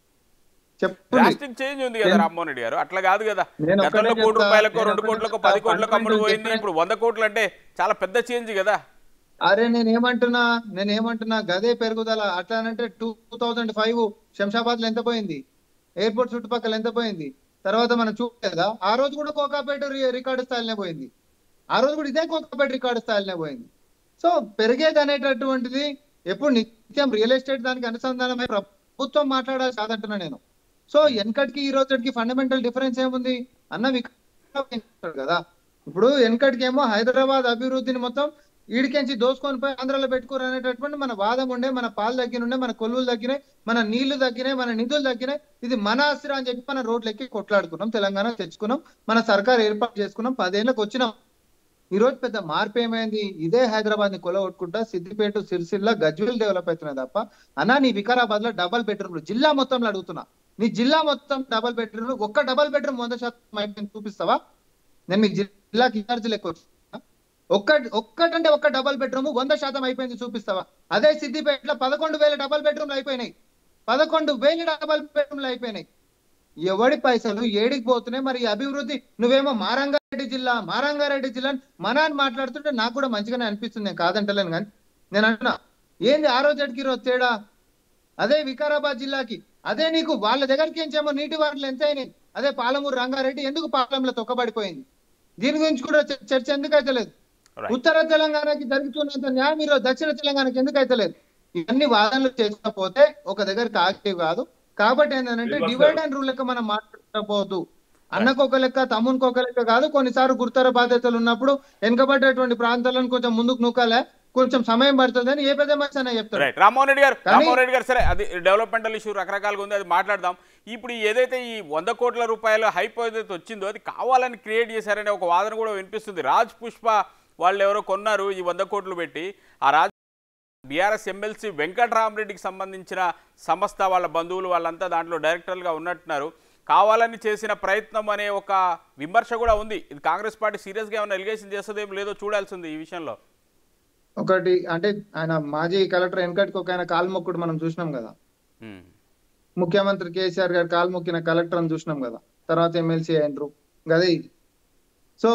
చెప్పండి డ్రాస్టిక్ చేంజ్ ఉంది కదా రామ్మోహన్ రెడ్డి గారు అట్లా కాదు కదా నేను ఒక్కటే గతంలో కోటి చెప్తా, రూపాయలకు నేను రెండు ఒక్కటే కోట్లకు చెప్తా, పది కోట్లకు అమ్ముడు fundamental పోయింది difference- ఇప్పుడు వంద కోట్లు అంటే చాలా పెద్ద చేంజ్ కదా అరే నేను ఏమంటున్నా నేను ఏమంటున్నా గదే పెరుగుదల అట్లానంటే టూ థౌజండ్ ఫైవ్ శంషాబాద్ లో ఎంత పోయింది ఎయిర్పోర్ట్ చుట్టుపక్కల ఎంత పోయింది తర్వాత మనం చూడలేదా ఆ రోజు కూడా కోకాపేట రి- రికార్డు స్థాయిలోనే పోయింది ఆ రోజు కూడా ఇదే కోకాపేట రికార్డు స్థాయిలోనే పోయింది సో పెరిగేది అనేటటువంటిది ఎప్పుడు నిత్యం రియల్ ఎస్టేట్ దానికి అనుసంధానమై ప్రభుత్వం మాట్లాడాలి కాదంటున్నా నేను సో వెనకటికి ఈ రోజుకి ఫండమెంటల్ డిఫరెన్స్ ఏముంది అన్న విక- కదా ఇప్పుడు వెనకటికి ఏమో హైదరాబాద్ అభివృద్ధిని మొత్తం ఈడికెంచి దోసుకొని పోయి ఆంధ్రాలో పెట్టుకోరు అనేటటువంటి మన వాదం ఉండే మన పాలు తగ్గినుండే మన కొలువులు తగ్గినాయి మన నీళ్లు తగ్గినాయి మన నిధులు తగ్గినాయి ఇది మన ఆస్తిరా అని చెప్పి మన రోడ్లు ఎక్కి కొట్లాడుకున్నాం తెలంగాణ తెచ్చుకున్నాం మన సర్కార్ ఏర్పాటు చేసుకున్నాం పదేళ్ళకి వచ్చినాం ఈ రోజు పెద్ద మార్పు ఏమైంది ఇదే హైదరాబాద్ ని కొలగొట్టుకుంటా సిద్దిపేట సిరిసిల్ల గజ్వేల్ డెవలప్ అవుతున్నాయి తప్ప అన్నా నీ వికారాబాద్ లో డబల్ బెడ్రూమ్లు జిల్లా మొత్తంలో అడుగుతున్నా నీ జిల్లా మొత్తం డబల్ బెడ్రూమ్ ఒక్క డబల్ బెడ్రూమ్ వంద శాతం అయిపోయింది చూపిస్తావా నేను మీకు జిల్లాకి ఇన్ఛార్జ్ లెక్క వచ్చి ఒక్క ఒక్కటంటే ఒక్క డబల్ బెడ్రూమ్ వంద శాతం అయిపోయింది చూపిస్తావా అదే సిద్దిపేటలో పదకొండు వేల డబల్ బెడ్రూమ్లు అయిపోయినాయి పదకొండు వేలు డబల్ బెడ్రూమ్లు అయిపోయినాయి ఎవడి పైసలు ఏడికి పోతున్నాయి మరి ఈ అభివృద్ధి నువ్వేమో మారంగారెడ్డి జిల్లా మారంగారెడ్డి జిల్లా మన అని మాట్లాడుతుంటే నాకు కూడా మంచిగానే అనిపిస్తుంది నేను కాదంటలేను కానీ నేను అంటున్నా ఏంది ఆ రోజు అడిగి రోజు తేడా అదే వికారాబాద్ జిల్లాకి అదే నీకు వాళ్ళ దగ్గరికి ఏంచేమో నీటి వాటలు ఎంత అయినాయి అదే పాలమూరు రంగారెడ్డి ఎందుకు పాలెంలో తొక్కబడిపోయింది దీని గురించి కూడా చ- చర్చ ఎందుకు అయితే లేదు Right. ఉత్తర తెలంగాణకి జరుగుతున్నంత న్యాయం ఈరోజు దక్షిణ తెలంగాణకి ఎందుకు అయితే లేదు ఇవన్నీ వాదనలు చేసుకోకపోతే ఒక దగ్గర కాకేవి కాదు కాబట్టి ఏంటంటే Srinivas divide garu. And rule లెక్క మనం మాట్లాడకపోవద్దు అన్నకు ఒక లెక్క తమ్మునికి ఒక లెక్క కాదు కొన్నిసార్లు గురుతర బాధ్యతలు ఉన్నప్పుడు వెనుకబడ్డటువంటి ప్రాంతాలను కొంచెం ముందుకు నూకాలే కొంచెం సమయం పడుతుంది అని ఏ పెద్ద మనిషి అయినా చెప్తారు రైట్ రామ్మోహన్ రెడ్డి గారు కానీ- రామ్మోహన్ రెడ్డి గారు సరే అది డెవలప్మెంటల్ ఇష్యూ రకరకాలుగా ఉంది అది మాట్లాడదాం ఇప్పుడు ఈ ఏదైతే ఈ వంద కోట్ల రూపాయల హైప్ ఏదైతే వచ్చిందో అది కావాలని క్రియేట్ చేశారనే ఒక వాదన కూడా వినిపిస్తుంది రాజ్ పుష్ప వాళ్ళు ఎవరో కొన్నారు ఈ వంద కోట్లు పెట్టి ఆ రాజ్ బీఆర్ఎస్ ఎమ్మెల్సీ వెంకటరామరెడ్డికి సంబంధించిన సంస్థ వాళ్ళ బంధువులు వాళ్ళంతా దాంట్లో డైరెక్టర్లుగా ఉన్నట్టున్నారు కావాలని చేసిన ప్రయత్నం అనే ఒక విమర్శ కూడా ఉంది ఇది కాంగ్రెస్ పార్టీ సీరియస్గా ఏమైనా ఎలిగేషన్ చేస్తుందేం లేదో చూడాల్సింది ఈ విషయంలో ఒకటి అంటే ఆయన మాజీ కలెక్టర్ వెనకటికి ఒక ఆయన కాల్మొక్కుడు మనం చూసినాం కదా ఉమ్. ముఖ్యమంత్రి కేసీఆర్ గారు కాలు మొక్కిన కలెక్టర్ అని చూసినాం కదా తర్వాత ఎమ్మెల్సీ అయినరు గదే ఇది సో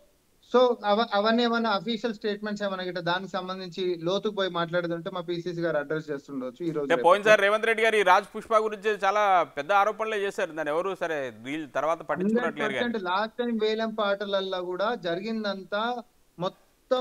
సో అవ- అవన్నీ ఏమైనా అఫీషియల్ స్టేట్మెంట్స్ ఏమైనా గిట్ట దానికి సంబంధించి లోతుకు పోయి మాట్లాడుతుంటే మా పీసీసీ గారు అడ్రస్ చేస్తుండొచ్చు ఈ రోజు అంటే పోయినసారి రేవంత్ రెడ్డి గారు ఈ రాజ్ పుష్ప గురించి చాలా పెద్ద ఆరోపణలే చేశారు దాన్ని ఎవరు సరే వీళ్ళు తర్వాత పట్టించుకున్నట్లేరు కానీ లాస్ట్ టైం వేలం పాటలల్లో కూడా జరిగిందంతా మొత్తం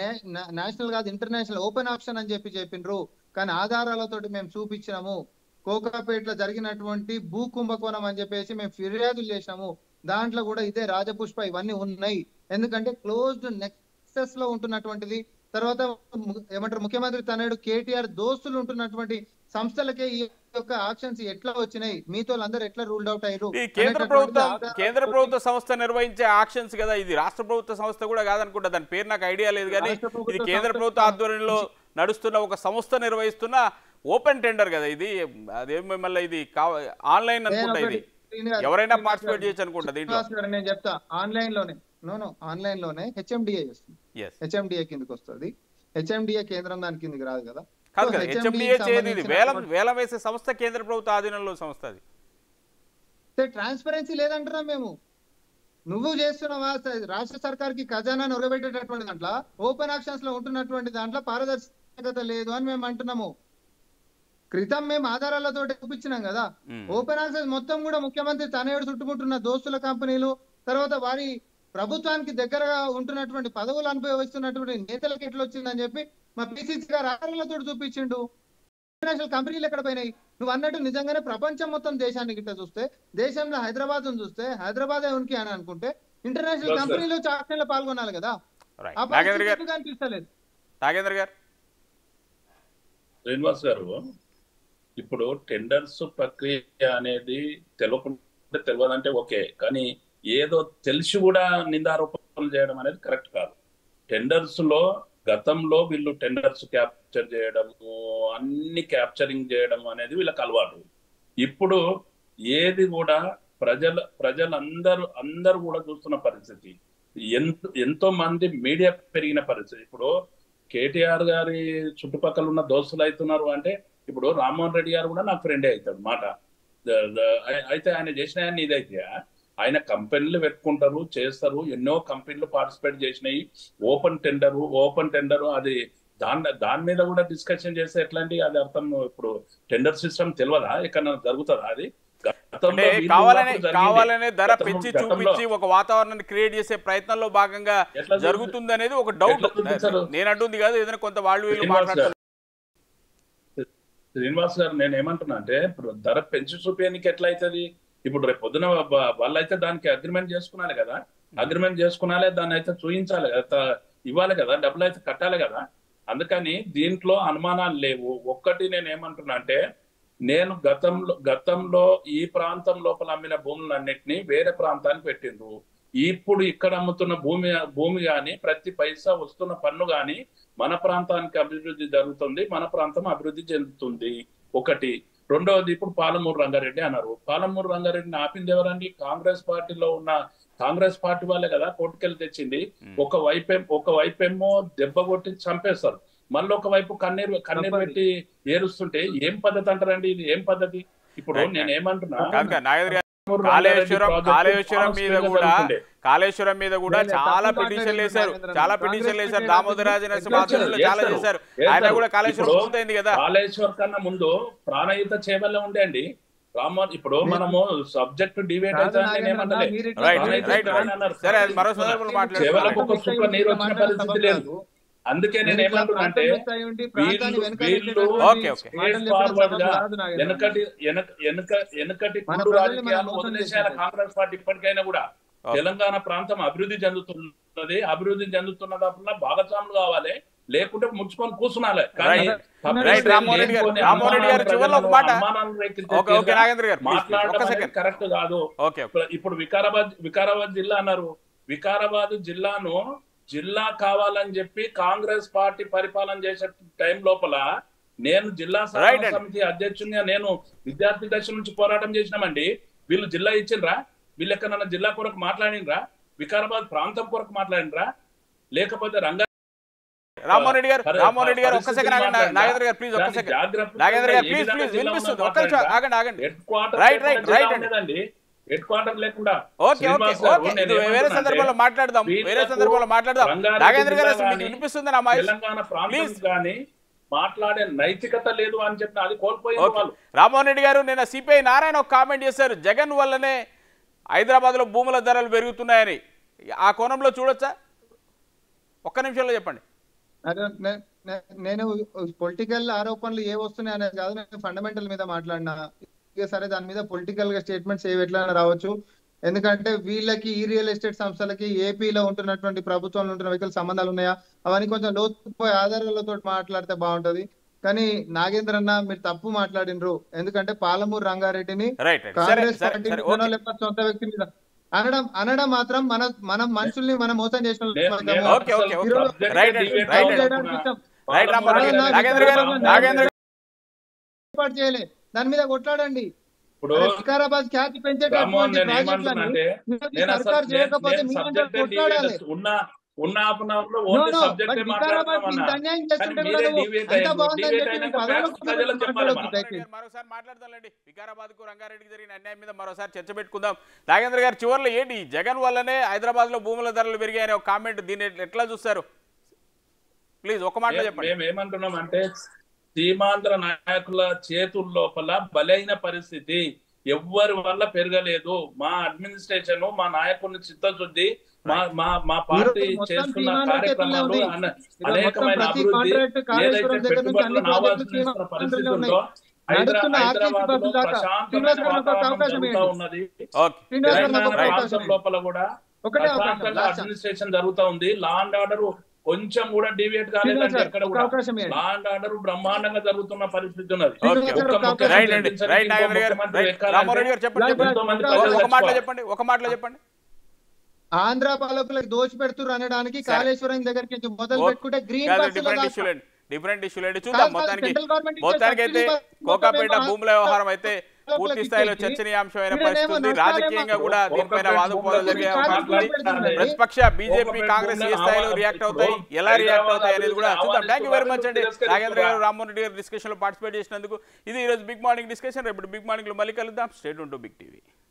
నేషనల్ కాదు ఇంటర్నేషనల్ ఓపెన్ ఆప్షన్ అని చెప్పి చెప్పిండ్రు కానీ ఆధారాలతోటి మేము చూపించినాము కోకాపేటలో జరిగినటువంటి భూ కుంభకోణం అని చెప్పేసి మేము ఫిర్యాదులు చేసినాము దాంట్లో కూడా ఇదే రాజపుష్ప ఇవన్నీ ఉన్నాయి ఎందుకంటే క్లోజ్డ్ నెక్సెస్ లో ఉంటున్నటువంటిది తర్వాత ము- ఏమంటారు ముఖ్యమంత్రి తనయుడు కేటీఆర్ దోస్తులు ఉంటున్నటువంటి సంస్థలకే ఈ యొక్క ఆప్షన్స్ ఎట్లా వచ్చినాయి మీతో అందరూ ఎట్లా రూల్డ్ అవుట్ అయ్యారు ఈ కేంద్ర అనేటటువంటిది ప్రభుత్వం ఆధారాలతోటి- కేంద్ర ప్రభుత్వ సంస్థ నిర్వహించే ఆక్షన్స్ కదా ఇది రాష్ట్ర ప్రభుత్వ సంస్థ కూడా కాదనుకుంటా దాని పేరు నాకు ఐడియా లేదు కానీ రాష్ట్ర ప్రభుత్వ ఇది కేంద్ర సంస్థ- ప్రభుత్వ ఆధ్వర్యంలో నడుస్తున్న ఒక సంస్థ నిర్వహిస్తున్న ఓపెన్ టెండర్ కదా ఇది అదేం మళ్ళీ ఇది ఆన్లైన్ అనుకుంటా ఇది ఎవరైనా పార్టిసిపేట్ చేయొచ్చు అనుకుంటా దీంట్లో శ్రీనివాస్ గారు నేను చెప్తా ఆన్లైన్ లోనే నో నో ఆన్లైన్ లోనే హెచ్ఎండిఏ వస్తుంది ఎస్ హెచ్ఎండిఏ కిందకి వస్తుంది హెచ్ఎండిఏ కేంద్రం దాని కిందకి రాదు కదా కాదు So, కదా HMDA హెచ్ఎండిఏ చేయదు ఇది సంబంధించిన వేలం వేలం వేసే సంస్థ కేంద్ర ప్రభుత్వ ఆధీనంలో సంస్థ అది ట్రాన్స్పరెన్సీ లేదంటున్నా మేము నువ్వు చేస్తున్నావా స- రాష్ట్ర సర్కార్కి ఖజానా నిలబెట్టేటటువంటి దాంట్లో ఓపెన్ ఆక్షన్స్ లో ఉంటున్నటువంటి దాంట్లో పారదర్శకత లేదు అని మేము అంటున్నాము క్రితం మేము ఆధారాలతో చూపించినాం కదా ఉమ్. ఓపెన్ యాక్సెస్ మొత్తం కూడా ముఖ్యమంత్రి తనయుడు చుట్టుముట్టున్న దోస్తుల కంపెనీలు తర్వాత వారి ప్రభుత్వానికి దగ్గరగా ఉంటున్నటువంటి పదవులు అనుభవిస్తున్నటువంటి నేతలకు ఎట్లా వచ్చిందని చెప్పి మా పిసిసి గారు ఆధారాలతో చూపించిండు ఇంటర్నేషనల్ కంపెనీలు ఎక్కడ పోయినాయి నువ్వు అన్నట్టు నిజంగానే ప్రపంచం మొత్తం దేశానికి ఇట్లా చూస్తే దేశంలో హైదరాబాద్ చూస్తే హైదరాబాద్ ఉనికి అని అనుకుంటే ఇంటర్నేషనల్ Yes, sir. కంపెనీలు చాక్రీలో పాల్గొనాలి కదా రైట్ ఆ నాగేంద్ర పరిస్థితి గారు ఎందుకు అనిపిస్తలేదు నాగేంద్ర గారు శ్రీనివాస్ గారు ఇప్పుడు టెండర్స్ ప్రక్రియ అనేది తెలియకుండా తెలియదంటే ఓకే కానీ ఏదో తెలిసి కూడా నిందారోపణలు చేయడం అనేది కరెక్ట్ కాదు టెండర్స్ లో గతంలో వీళ్ళు టెండర్స్ క్యాప్చర్ చేయడము అన్ని క్యాప్చరింగ్ చేయడం అనేది వీళ్ళకి అలవాటు ఇప్పుడు ఏది కూడా ప్రజల ప్రజలందరూ అందరూ కూడా చూస్తున్న పరిస్థితి ఎంతో ఎంతో మంది మీడియా పెరిగిన పరిస్థితి ఇప్పుడు కేటీఆర్ గారి చుట్టుపక్కల ఉన్న దోస్తులు అవుతున్నారు అంటే ఇప్పుడు రామ్మోహన్ రెడ్డి గారు కూడా నాకు ఫ్రెండే అవుతాడు మాట ద- ద- అయి- అయితే ఆయన చేసిన ఆయన ఇదైతే ఆయన కంపెనీలు పెట్టుకుంటారు చేస్తారు ఎన్నో కంపెనీలు పార్టిసిపేట్ చేసినాయి ఓపెన్ టెండర్ ఓపెన్ టెండర్ అది దాని దాని మీద కూడా డిస్కషన్ చేస్తే ఎట్లాంటి అది అర్థం ఇప్పుడు టెండర్ సిస్టమ్ తెలియదా ఎక్కడ జరుగుతుందా అది గతంలో అంటే వీళ్ళు కావాలనే ఉన్నప్పుడు జరిగింది. కావాలనే ధర గతంలో- పెంచి గతంలో- చూపించి ఒక వాతావరణాన్ని క్రియేట్ చేసే ప్రయత్నంలో భాగంగా ఎట్లా చూపి- జరుగుతుంది అనేది ఒక డౌట్ ఎట్లా చూపించారు? నేను అంటుంది కాదు ఏదైనా కొంత వాళ్ళు వీళ్ళు శ్రీనివాస్ మాట్లాడతారు శ్రీనివాస్ గారు నేను ఏమంటున్నా అంటే ఇప్పుడు ధర పెంచి చూపించడానికి ఎట్లా అవుతుంది ఇప్పుడు రేపు పొద్దున వా- వాళ్ళైతే దానికి అగ్రిమెంట్ చేసుకున్నాలి కదా అగ్రిమెంట్ చేసుకున్నాలే దాన్ని అయితే చూపించాలి కదా త- ఇవ్వాలి కదా డబ్బులు అయితే కట్టాలి కదా అందుకని దీంట్లో అనుమానాలు లేవు ఒక్కటి నేను ఏమంటున్నా అంటే నేను గతంలో గతంలో ఈ ప్రాంతం లోపల అమ్మిన భూములన్నిటినీ వేరే ప్రాంతానికి పెట్టిండ్రు ఇప్పుడు ఇక్కడ అమ్ముతున్న భూమి భూమి గాని ప్రతి పైసా వస్తున్న పన్ను గాని మన ప్రాంతానికి అభివృద్ధి జరుగుతుంది మన ప్రాంతం అభివృద్ధి చెందుతుంది ఒకటి రెండవది ఇప్పుడు పాలమూరు రంగారెడ్డి అన్నారు పాలమూరు రంగారెడ్డిని ఆపింది ఎవరండి కాంగ్రెస్ పార్టీలో ఉన్న కాంగ్రెస్ పార్టీ వాళ్ళే కదా కోర్టుకెళ్ళి తెచ్చింది ఒక వైపే ఒక వైపేమో దెబ్బ కొట్టి చంపేస్తారు మళ్ళీ ఒకవైపు కన్నీరు కన్నీరు తప్పదు. పెట్టి ఏరుస్తుంటే ఏం పద్ధతి అంటారండి ఇది ఏం పద్ధతి ఇప్పుడు Right. నేను ఏమంటున్నా కాదు కాదు, నాగేంద్ర గారు మూడు కాళేశ్వరం రంగారెడ్డి కాళేశ్వరం ప్రాజెక్టు మీద ఫాస్ట్ కూడా జరుగుతుండే. కాళేశ్వరం మీద కూడా లేదు, లేదు, చాలా తప్పు పిటిషన్లు మాట్లాడారు వేశారు నాగేంద్ర చాలా గారు. పిటిషన్లు కాంగ్రెస్ వేశారు పార్టీ దామోదరాజు చేస్తారు, ఆధ్వర్యంలో చాలా చేస్తారు, చేశారు చేస్తారు. ఆయన కూడా కాళేశ్వరం ఇప్పుడు పూర్తయింది కదా కాళేశ్వర్ కన్నా ముందు ప్రాణహిత చేవల్లో ఉండే అండి రామ్మోహన్ ఇప్పుడు మనము సబ్జెక్ట్ డివేట్ కాదు అయితే నేను నాగేంద్ర అన్న, ఏమనలే. మీరు ఇట్లా right Pranahita right Chevella right అన్నారు. సరే అది మరో సందర్భంలో కేవలం మాట్లాడుతున్నాం ఒక సుక్క నీరు వచ్చిన పరిస్థితి లేదు అందుకే నేను ఏమంటున్నా అంటే వీళ్ళు వీళ్ళు ఓకే, ఓకే. స్ట్రేట్ ఫార్వర్డ్ గా వెనకటి వెనక వెనక వెనకటి మన కుళ్ళు ప్రజల్ని మనం రాజకీయాలను మోసం వదిలేసేయాలి చేశారు. కాంగ్రెస్ పార్టీ ఇప్పటికైనా కూడా ఓకే. తెలంగాణ ప్రాంతం అభివృద్ధి చెందుతున్నది అభివృద్ధి చెందుతున్నదప్పుడు భాగస్వాములు కావాలి లేకుంటే ముడుచుకొని కూర్చున్నాలి కానీ రైట్. తప్పిస్తే రైట్, రామ్మోహన్ రెడ్డి గారు. లేనిపోని రామ్మోహన్ రెడ్డి గారు చివరిలో ఒక మాట. అనుమానాలను రేకెత్తించే ఓకే ఓకే నాగేంద్ర గారు please, please, మాట్లాడడం ఒక్క అనేది సెకండ్ కరెక్ట్ కాదు ఓకే ఓకే ఇప్పుడు- ఇప్పుడు వికారాబాద్ వికారాబాద్ జిల్లా అన్నారు వికారాబాద్ జిల్లాను జిల్లా కావాలని చెప్పి కాంగ్రెస్ పార్టీ పరిపాలన చేసే టైం లోపల నేను జిల్లా Right సాధన అండి. సమితి అధ్యక్షునిగా నేను విద్యార్థి దశ నుంచి పోరాటం చేసినామండి వీళ్ళు జిల్లా ఇచ్చిండ్రా వీళ్ళు ఎక్కడన్నా జిల్లా కొరకు మాట్లాడినరా వికారాబాద్ ప్రాంతం కొరకు మాట్లాడినరా లేకపోతే రంగా రామ్మోహన్ రెడ్డి గారు పరి- రామ్మోహన్ రెడ్డి గారు ఒక్క పరిస్థితులు సెకండ్ ఆగండి మాట్లాడినా, నాగేంద్ర గారు ప్లీజ్ ఒక్క దాన్ని సెకండ్ జాగ్రత్తగా నాగేంద్ర గారు ఏ ప్లీజ్ విధంగా ప్లీజ్ జిల్లా వినిపిస్తుంది ఉందో ఒక్క నిమిషం మాట్లాడినా? ఆగండి ఆగండి హెడ్ క్వార్టర్ Right, లేకుండా right, జిల్లా right అండి. ఉండదండి హెడ్ క్వార్టర్ లేకుండా okay okay Srinivas garu, okay నేను ఇది వేరే ఏమంటున్నా సందర్భంలో అంటే, మాట్లాడదాం వేరే వీళ్ళకు సందర్భంలో మాట్లాడదాం రంగారెడ్డి నాగేంద్ర గారు జిల్లా అసలు మీకు గానీ, వినిపిస్తుంది నా వాయిస్ తెలంగాణ ప్రాంతం Please. కానీ మాట్లాడే నైతికత లేదు అని చెప్పి అది కోల్పోయింది ఓకే వాళ్ళు రామ్మోహన్ రెడ్డి గారు నిన్న సిపిఐ నారాయణ ఒక కామెంట్ చేశారు జగన్ వల్లనే హైదరాబాద్లో భూముల ధరలు పెరుగుతున్నాయని ఆ కోణంలో చూడొచ్చా ఒక్క నిమిషంలో చెప్పండి అదే నే- నే- నేను పొలిటికల్ ఆరోపణలు ఏ వస్తున్నాయి అనేది కాదు నేను ఫండమెంటల్ మీద మాట్లాడినా ఇక సరే దాని మీద పొలిటికల్ గా స్టేట్మెంట్స్ ఏ ఎట్లా రావచ్చు ఎందుకంటే వీళ్ళకి ఈ రియల్ ఎస్టేట్ సంస్థలకి ఏపీలో ఉంటున్నటువంటి ప్రభుత్వంలో ఉంటున్న వ్యక్తుల సంబంధాలు ఉన్నాయా అవన్నీ కొంచెం లోతుపోయి ఆధారాలతో మాట్లాడితే బాగుంటది కానీ నాగేంద్ర అన్న మీరు తప్పు మాట్లాడినరు ఎందుకంటే పాలమూరు రంగారెడ్డిని రైట్ రైట్ సరే కాంగ్రెస్ సరే పార్టీ సరే మీదనో ఓకే లేకపోతే సొంత వ్యక్తి మీద అనడం అనడం మాత్రం మన మనం మనుషుల్ని మనం మోసం చేసిన నేను- వాళ్ళం. నేను ఓకే, ఓకే, అసలు ఓకే. subject రైట్ అండి, debate రైట్ అవ్వకుండా అండి. రైట్ రామ్మోహన్ రెడ్డి గారు నాకు నాగేంద్ర గారు నాకు నాగేంద్ర గారు ఏర్పాటు చేయలే దాని మీద కొట్లాడండి ఇప్పుడు అరే వికారాబాద్ ఖ్యాతి రామ్మోహన్ పెంచేటటువంటి నేను ప్రాజెక్టులను ఏమంటున్నా మీరు నేను అసలు సర్కార్ నేను- చేయకపోతే నేను మీరంతా subject కొట్లాడాలి deviate ఉన్న ఉన్న హాఫ్ అన్ అవర్ లో No, only no, subject but Vikarabad ఇంత అన్యాయం చేస్తుంటే కానీ కూడా మీరే నువ్వు deviate అంతా అయ్యారు. బాగుందని deviate చెప్పి అయినాక పదాలకు facts ప్రజలకు చెప్పాలి మాట్లాడొద్దు మనం. దయచేసి. మరోసారి మాట్లాడదాంలేండి వికారాబాద్ కు రంగారెడ్డికి జరిగిన అన్యాయం మీద మరోసారి చర్చ పెట్టుకుందాం నాగేంద్ర గారు చివరిలో ఏంటి జగన్ వల్లనే హైదరాబాద్ లో భూముల ధరలు పెరిగాయని ఒక కామెంట్ దీన్ని ఎట్లా చూస్తారు ప్లీజ్ ఒక మాటలో చెప్పండి మేము ఏమంటున్నాం అంటే సీమాంధ్ర నాయకుల చేతుల లోపల బలైన పరిస్థితి ఎవ్వరి వల్ల పెరగలేదు మా అడ్మినిస్ట్రేషన్ మా నాయకుని చిత్తశుద్ధి మా మా మా పార్టీ ఈరోజు మొత్తం చేస్తున్న సీమాంధ్ర కార్యక్రమాలు చేతుల్లో అన- ఈరోజు అనేకమైన మొత్తం ప్రతి అభివృద్ధి కాంట్రాక్ట్ కాళేశ్వరం ఏదైతే దగ్గర నుంచి అన్ని పెట్టుబడులు ప్రాజెక్టులు రావాల్సిన సీమాంధ్రలో పరిస్థితి ఉన్నాయి. ఉందో హైదరా- నడుస్తున్న హైదరాబాద్ ఆర్టీసీ లో బస్సు దాకా. ప్రశాంతమైన శ్రీనివాస్ గారు ఒక వాతావరణం అవకాశం జరుగుతూ ఇవ్వండి. ఉన్నది ఓకే శ్రీనివాస్ గారు తెలంగాణ ఒక అవకాశం ప్రాంతం ఇవ్వండి. లోపల కూడా ఒకటే అవకాశం ప్రశాంతంగా లాస్ట్ అడ్మినిస్ట్రేషన్ జరుగుతా ఉంది లా అండ్ ఆర్డర్ కొంచెం కూడా డివియేట్ శ్రీనివాస్ కాలేదండి గారు ఎక్కడ ఒక కూడా అవకాశం ఇవ్వండి. లా అండ్ ఆర్డర్ బ్రహ్మాండంగా జరుగుతున్న పరిస్థితి ఉన్నది ఓకే శ్రీనివాస్ గారు ఒక్క ఒక అవకాశం ముఖ్యమంత్రి రైట్ అండి దించడానికి రైట్ ఇంకో నాగేంద్ర గారు ముఖ్యమంత్రి రైట్ ఎక్కాలంటే రామ్మోహన్ రెడ్డి గారు చెప్పండి రైట్, చెప్పండి ఎంతో మంది రైట్. ప్రజలు ఒక మాటలో చచ్చిపోవాలి. చెప్పండి ఒక మాటలో చెప్పండి ఆంధ్ర పాలకులకు దోచి పెడుతున్నారు అనడానికి సరే. కాళేశ్వరం దగ్గరికి నుంచి మొదలు ఓకే. పెట్టుకుంటే గ్రీన్ కాదు బస్సులో డిఫరెంట్ దాకా. ఇష్యూ లేండి డిఫరెంట్ ఇష్యూ లేండి కాదు, చూద్దాం కాదు, మొత్తానికి సెంట్రల్ గవర్నమెంట్ ఇచ్చే మొత్తానికి అయితే సబ్సిడీ బస్ కోకాపేట మొత్తమేమో భూముల వ్యవహారం అయితే లోపలికి పూర్తి స్థాయిలో ఇచ్చేసి చర్చనీయాంశమైన మీరేమో పరిస్థితి ఉంది నష్టాలేమో- రాజకీయంగా కూడా దీనిపైన కోకాపేట వాదపోవడం భూముల జరిగే గురించి అవకాశం ఉంది మాట్లాడుతున్నారు. ప్రతిపక్ష బీజేపీ కోకాపేట కాంగ్రెస్ ఏ భూములను స్థాయిలో ఆహ్వానిస్తూ రియాక్ట్ అవుతాయి ఎలా రియాక్ట్ అవుతాయి అనేది కూడా చూద్దాం థ్యాంక్ యూ వెరీ మచ్ అండి తిరస్కరిస్తున్నారు. నాగేంద్ర గారు రామ్మోహన్ రెడ్డి గారు డిస్కషన్ లో పార్టిసిపేట్ చేసినందుకు ఇది ఈ రోజు బిగ్ మార్నింగ్ డిస్కషన్ రేపు బిగ్ మార్నింగ్ లో మళ్ళీ కలుద్దాం స్టేట్ ఉంటూ బిగ్ టీవీ